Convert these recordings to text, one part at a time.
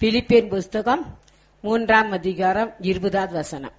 Philippian புஸ்தகம் மூன்றாம் அதிகாரம் இருபதாவது வசனம்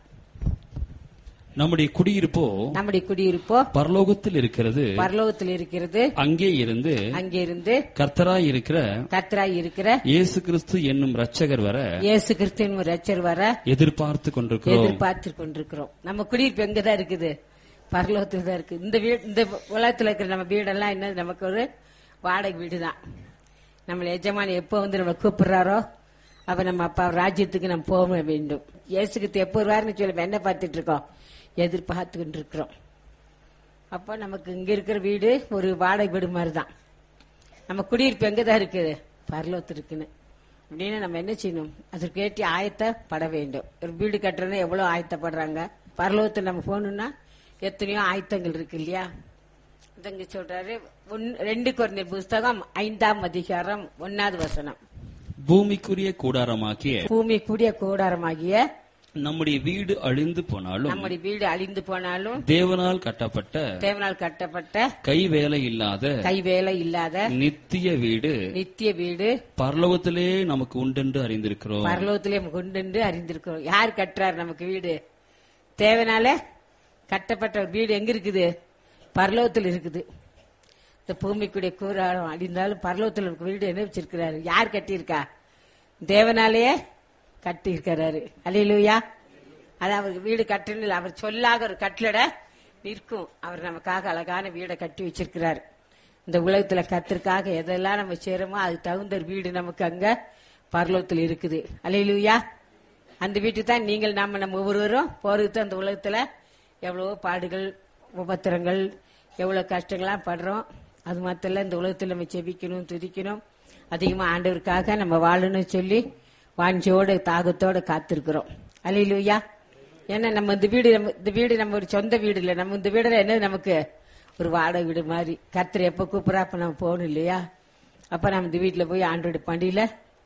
நம்முடைய குடியிருப்போ நம்முடைய குடியிருப்போ பரலோகத்தில் இருக்கிறது பரலோகத்தில் இருக்கிறது அங்கே இருந்து அங்கிருந்து கர்த்தராய் இருக்கிற கர்த்தராய் இருக்கிற இயேசு கிறிஸ்து என்னும் ரட்சகர் வர இயேசு கிறிஸ்துவின் ரச்சர் வர எதிர்பார்த்து கொண்டிருக்கிறோம் எதிர்பார்த்து கொண்டிருக்கிறோம் நம்ம குடியிருப்பு எங்கதான் இருக்குது பரலோகத்துல தான் இருக்கு இந்த வீடு இந்த உலகத்துல இருக்கிற நம்ம வீடெல்லாம் என்ன நமக்கு ஒரு வாடகை வீடு தான் நம்மள எஜமானி எப்போ வந்து நம்ம கூப்பிடுறாரோ அப்ப நம்ம அப்பா ராஜ்யத்துக்கு நம்ம போக வேண்டும் இயேசுக்கு எப்போ வருவாருன்னு சொல்லி நம்ம என்ன பார்த்துட்டு இருக்கோம் எதிர்பார்த்து கொண்டிருக்கிறோம் அப்போ நமக்கு இங்க இருக்கிற வீடு ஒரு வாடகை வீடு மாதிரி தான் நம்ம குடியிருப்பு எங்க தான் இருக்குது பரலோகத்து இருக்குன்னு அப்படின்னு நம்ம என்ன செய்யணும் அதற்கு ஏற்றி ஆயத்தப்பட வேண்டும் ஒரு வீடு கட்டுறதுன்னா எவ்வளவு ஆயத்தப்படுறாங்க பரலோகத்தில் நம்ம போகணும்னா எத்தனையோ ஆயத்தங்கள் இருக்கு இல்லையா இதங்க சொல்றாரு ஒன்னு- ரெண்டு குறைந்த புஸ்தகம் ஐந்தாம் அதிகாரம் ஒன்னாவது வசனம் பூமிக்குரிய கூடாரமாக்கிய பூமி கூடிய கூடாரமாகிய நம்முடைய வீடு அழிந்து போனாலும் நம்முடைய வீடு அழிந்து போனாலும் தேவனால் கட்டப்பட்ட தேவனால் கட்டப்பட்ட கை வேலை இல்லாத கை வேலை இல்லாத நித்திய வீடு நித்திய வீடு பரலோகத்திலே நமக்கு உண்டென்று அறிந்திருக்கிறோம் பரலோகத்திலே கொண்டு அறிந்திருக்கிறோம் யார் கட்டுறாரு நமக்கு வீடு தேவனால கட்டப்பட்ட ஒரு வீடு எங்க இருக்குது பரலோகத்தில் இருக்குது இந்த பூமிக்குடைய கூறாரம் அழிந்தாலும் பரலோகத்தில் இருக்க வீடு என்ன வச்சிருக்கிறாரு யார் கட்டியிருக்கா தேவனாலேயே கட்டி இருக்கிறாரு அலையிலுயா அது அவருக்கு வீடு கட்டணும் அவர் சொல்லாக ஒரு கட்டளட நிற்கும் அவர் நமக்காக அழகான வீடை கட்டி வச்சிருக்கிறாரு இந்த உலகத்துல கத்திற்காக எதெல்லாம் நம்ம செய்யறோமோ அது தகுந்த ஒரு வீடு நமக்கு அங்க பரலோகத்தில் இருக்குது அலையிலுயா அந்த வீட்டுக்கு தான் நீங்கள் நாம நம்ம ஒவ்வொருவரும் போறதுக்கு தான் அந்த உலகத்துல எவ்வளவோ பாடுகள் உபத்திரங்கள் எவ்வளவு கஷ்டங்கள்லாம் படுறோம் அது மாத்திரம் இந்த உலகத்துல நம்ம செபிக்கணும் துதிக்கணும் அதிகமா ஆண்டவருக்காக நம்ம வாழணும்னு சொல்லி வாஞ்சியோட தாகத்தோட காத்திருக்கிறோம் அலையிலுயா ஏன்னா நம்ம இந்த வீடு நம்ம இந்த வீடு நம்ம ஒரு சொந்த வீடு இல்லை நம்ம இந்த வீடுல என்ன நமக்கு ஒரு வாடகை வீடு மாதிரி கர்த்தர் எப்ப கூப்பிடா அப்ப நம்ம போகணும் இல்லையா அப்ப நம்ம இந்த வீட்டுல போய் ஆண்டோட பண்டியில